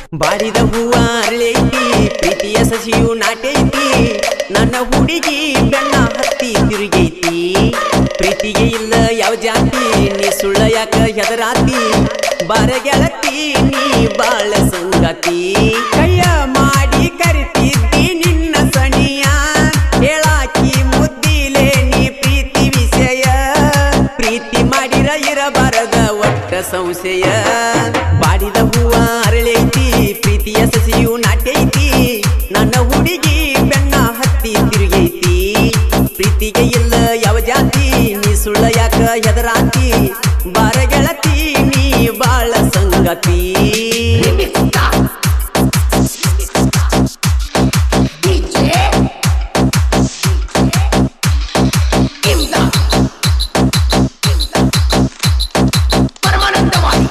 ಬಾಡಿದ ಹೂವ ಅರಳೈತಿ ಪ್ರೀತಿಯ ಸಸಿಯು ನಾಟೈತಿ ನನ್ನ ಹುಡುಗಿ ಬೆನ್ನ ಹತ್ತಿ ತಿರುಗೈತಿ ಪ್ರೀತಿಗೆ ಇಲ್ಲ ಯಾವ ಜಾತಿ ನೀ ಸುಳ್ಳ ಯಾಕ ಹೆದರಾತಿ ಬಾರ ಗೆಳತಿ ನೀ ಬಾಳ ಸಂಗತಿ ಕೈಯ ಮಾಡಿ ಕರಿತಿದ್ದಿ ನಿನ್ನ ಸಣಿಯ ಹೇಳಾಕಿ ಮುದ್ದಿಲೆ ನೀ ಪ್ರೀತಿ ವಿಷಯ ಪ್ರೀತಿ ಮಾಡಿರ ಇರಬಾರದ ಒಟ್ಟ ಸಂಶಯ ಬಾಡಿದ ಹೂವ ಅರಳೈತಿ ಪ್ರೀತಿಯ ಸಸಿಯು ನಾಟೈತಿ ನನ್ನ ಹುಡುಗಿ ಬೆನ್ನ ಹತ್ತಿ ತಿರುಗೈತಿ ಪ್ರೀತಿಗೆ ಇಲ್ಲ ಯಾವ ಜಾತಿ ನೀ ಸುಳ್ಳ ಯಾಕ ಹೆದರಾತಿ ಬಾರ ಗೆಳತಿ ನೀ ಬಾಳ ಸಂಗತಿ ಪರಮಾನಂದವಾದಿ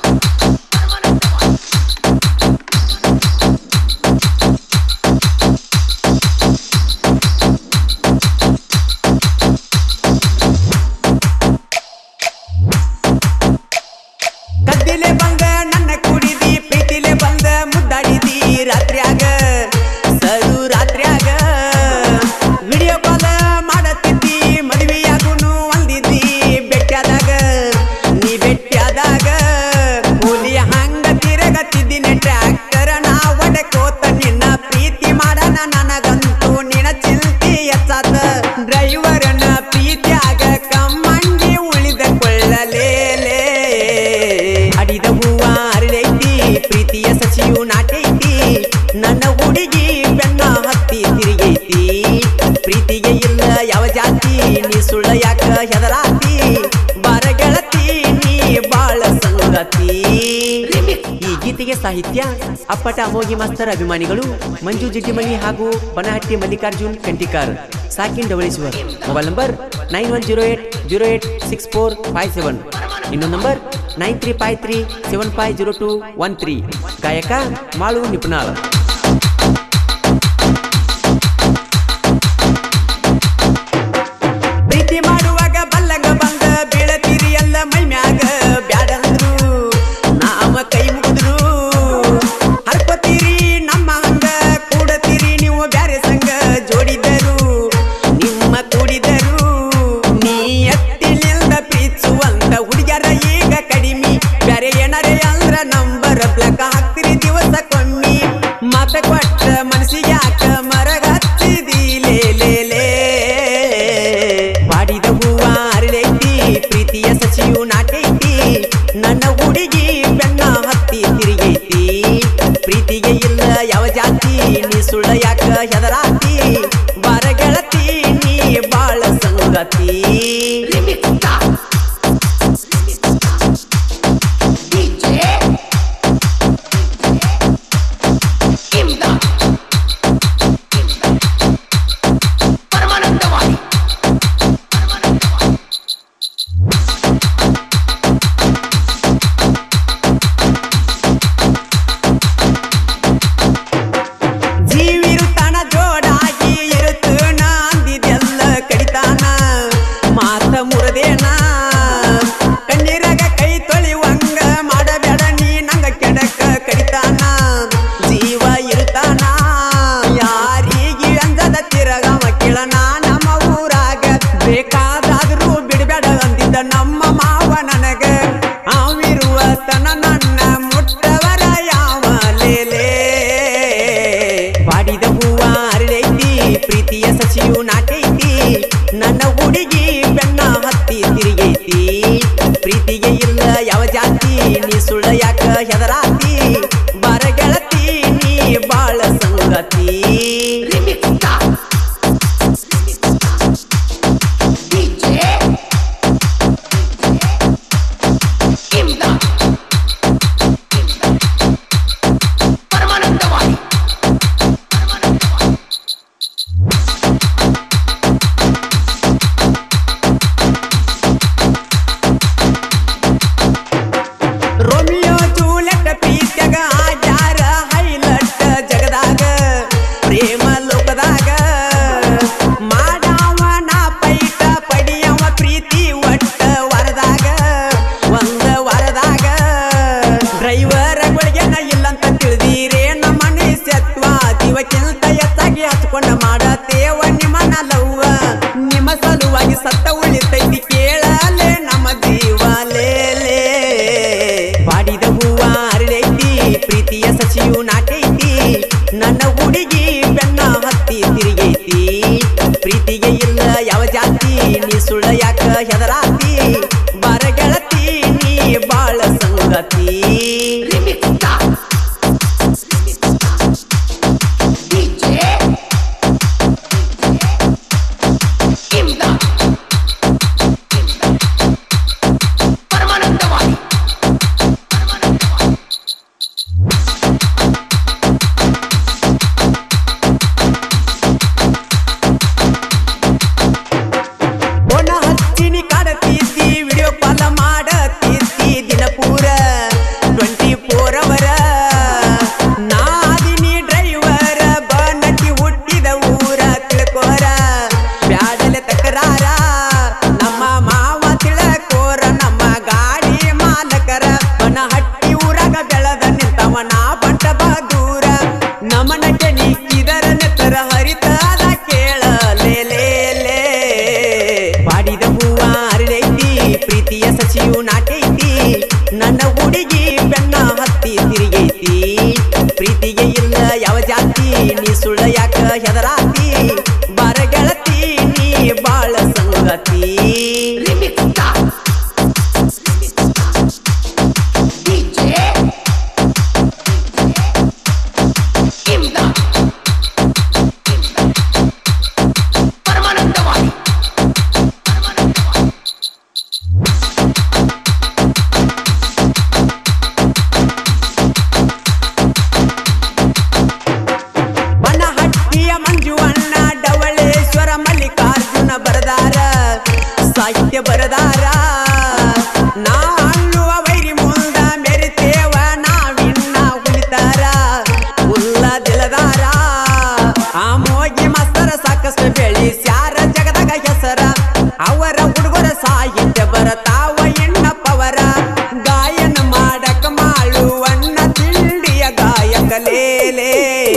ಕದ್ದಿಲೆ ಬಂದ ನನ್ನ ಕುಡಿದಿ ಪ್ರೀತಿಲೆ ಬಂದ ಮುದ್ದಾಡಿದಿ ರಾತ್ರ್ಯಾಗ ಸರು ರಾತ್ರ್ಯಾಗ ವಿಡಿಯೋ ಕಾಲ ಮಾಡತ್ತಿದ್ದಿ ಮದುವೆಯಾಗುನು ಅಂದಿದ್ದಿ ಬೆಟ್ಟಾದಾಗ ನೀ ಬೆಟ್ಟಾದಾಗ ಕೂಲಿ ಹಂಗ ತಿರಗತ್ತಿದ್ದೀನಿ ಟ್ರ್ಯಾಕ್ಟರ್ ನಾ ಒಡಕೋತ ನಿನ್ನ ಪ್ರೀತಿ ಮಾಡನ ನನಗಂತೂ ನಿನ ಚಿಂತೆ ಎಚ್ಚಾತ ಡ್ರೈವರನ ಪ್ರೀತಿಯಾಗ ಕಮ್ಮಂಗಿ ಉಳಿದುಕೊಳ್ಳಲೇಲೇ ಅಡಿದ ಹೂವ ಅರಳೈತಿ ಪ್ರೀತಿಯ ಸಸಿಯು ನಾಟೈತಿ ನನ್ನ ಹುಡುಗಿ ಬೆನ್ನ ಹತ್ತಿ ತಿರುಗೈತಿ ಪ್ರೀತಿಗೆ ಇಲ್ಲ ಯಾವ ಜಾತಿ ನೀ ಸುಳ್ಳ ಯಾಕ ಹೆದರಾತಿ ಬಾರ ಗೆಳತಿ ನೀ ಬಾಳ ಸಂಗತಿ ಈ ಗೀತೆಗೆ ಸಾಹಿತ್ಯ ಅಪ್ಪಟ ಹೋಗಿ ಮಾಸ್ತರ್ ಅಭಿಮಾನಿಗಳು ಮಂಜು ಜಿಡ್ಡಿಮಣಿ ಹಾಗೂ ಬನಹಟ್ಟಿ ಮಲ್ಲಿಕಾರ್ಜುನ್ ಕಂಟಿಕಾರ್ ಸಾಕಿನ್ Davaleshwar mobile number nine one zero eight zero eight six four five seven ಇನ್ನೊಂದು number nine three five three seven five zero two one three ಗಾಯಕ ಮಾಳು ನಿಪುಣಾಳ್ ಪ್ರೀತಿ ಮಾಡುವಾಗ ಬಲ್ಲಂಗ ಬಂದ ಬೀಳತೀರಿ ಎಲ್ಲ ಮೈ ಮ್ಯಾಗ ಬ್ಯಾಡಂದ್ರು ನಾಮ ಕೈ ಮುಗಿದ್ರು ಹರ್ಕೋತೀರಿ ನಮ್ಮ ಹಂಗ ಕೂಡತೀರಿ ನೀವು ಬ್ಯಾರೆ ಸಂಗ ಜೋಡಿದರು ನಿಮ್ಮ ಕೂಡಿದರು ನೀ ಎತ್ತಿನಿಂದ ಪ್ರೀತಿಸುವಂತ ಹುಡುಗ್ಯಾರ ಈಗ ಕಡಿಮೆ ಬ್ಯಾರೆ ಏನಾರೇ ಅಂದ್ರ ನಂಬರ್ ಬ್ಲಕ್ ಹಾಕ್ತಿರಿ ದಿವಸಕ್ಕೊಮ್ಮಿ ಮಾತ ಕೊಟ್ಟ ಮನಸ್ಸಿಗೆ ಯಾಕ ಮರಗ ಹಚ್ಚಿದಿ ಲೇ ಲೇ ಲೇ ಬಾಡಿದ ಹೂವ ಅರಳೈತಿ ಪ್ರೀತಿಯ ಸಸಿಯು ನಾಟೈತಿ ನನ್ನ ಹುಡುಗಿ ಬೆನ್ನ ಹತ್ತಿ ತಿರುಗೈತಿ ಪ್ರೀತಿಗೆ ಇಲ್ಲ ಯಾವ ಜಾತಿ ನೀ ಸುಳ್ಳ ಯಾಕ ಹೆದರಾತಿ ಬಾರ ಗೆಳತಿ ನೀ ಬಾಳ ಸಂಗತಿ ಪರಮಾನಂದವಾದಿ ಜೀವಿರುತ್ತಾನ ಜೋಡಾಗಿ ಇರುತ್ತನ ಅಂದಿದ್ದೆಲ್ಲ ಕಡಿತಾನ ಮಾತ ಮುರದೇನ ಕಣ್ಣೀರಾಗ ಕೈ ತೊಳಿವಂಗ ಮಾಡಬೇಡ ನೀ ನಂಗ ಕೆಡಕ ಕಡಿತಾನ ಜೀವ ಇರುತ್ತಾನ ಯಾರಿಗೆ ಅಂದದ ತಿರಗವ ಕೇಳನ ನಮ್ಮ ಊರಾಗ ಬೇಕಾದಾದ್ರೂ ಬಿಡಬೇಡ ಅಂದಿದ್ದ ನಮ್ಮ ಮಾವ ನನಗ ಅವಿರುವ ತನ ನನ್ನ ಮುಟ್ಟವರ ಯಾವ ಲೇಲೇ ಬಾಡಿದ ಹೂವ ಅರಳೈತಿ ಪ್ರೀತಿಯ ಸಸಿಯು ನಾಟೈತಿ ನನ್ನ ಹುಡುಗಿ ಬೆನ್ನ ಹತ್ತಿ ತಿರುಗೈತಿ ಪ್ರೀತಿಗೆ ಇಲ್ಲ ಯಾವ ಜಾತಿ ನೀ ಸುಳ್ಳ ಯಾಕ ಹೆದರಾತಿ ಬಾರ ಗೆಳತಿ ನೀ ಬಾಳ ಸಂಗತಿ ಪರಮಾನಂದವಾದಿ ರೋಮಿಯೋ ಜೂಲೆಟ್ ಪ್ರೀತ್ಯಾಗ ಆಗ್ಯಾರ ಹೈಲಟ್ ಜಗದಾಗ ಪ್ರೇಮ ಲೋಕದಾಗ ಸಾಹಿತ್ಯ ಬರದಾರ ನಾ ಅನ್ನುವ ವೈರಿ ಮುಂದ ಮೆರಿತೇವ ನಾವಿನ್ನ ಉಳಿತಾರ ಉಲ್ಲ ದಿಲದಾರ ಆ ಮೋಗಿ ಮಾಸ್ತರ ಸಾಕಷ್ಟು ಬೆಳಿಸ್ಯಾರ ಜಗದಾಗ ಹೆಸರ ಅವರ ಹುಡುಗರ ಸಾಹಿತ್ಯ ಬರತಾವ ಎಣ್ಣಪ್ಪವರ ಗಾಯನ ಮಾಡಕ ಮಾಳುವಣ್ಣ ತಿಂಡಿಯ ಗಾಯಕ ಲೇಲೇ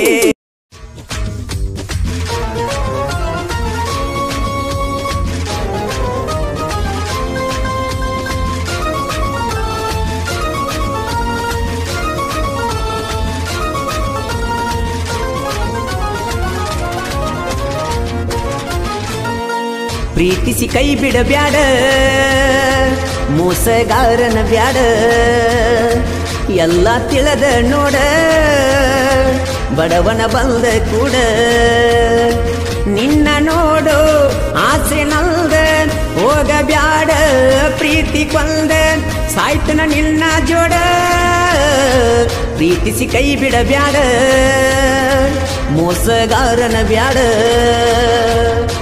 ಪ್ರೀತಿಸಿ ಕೈ ಬಿಡಬ್ಯಾಡ ಮೋಸಗಾರನ ಬ್ಯಾಡ ಎಲ್ಲ ತಿಳದ ನೋಡ ಬಡವನ ಬಂದ ಕೂಡ ನಿನ್ನ ನೋಡು ಆಸೆ ನಲ್ದ ಹೋಗ ಬ್ಯಾಡ ಪ್ರೀತಿ ಕೊಂದ ಸಾಯ್ತನ ನಿನ್ನ ಜೋಡ ಪ್ರೀತಿಸಿ ಕೈ ಬಿಡಬ್ಯಾಡ ಮೋಸಗಾರನ ಬ್ಯಾಡ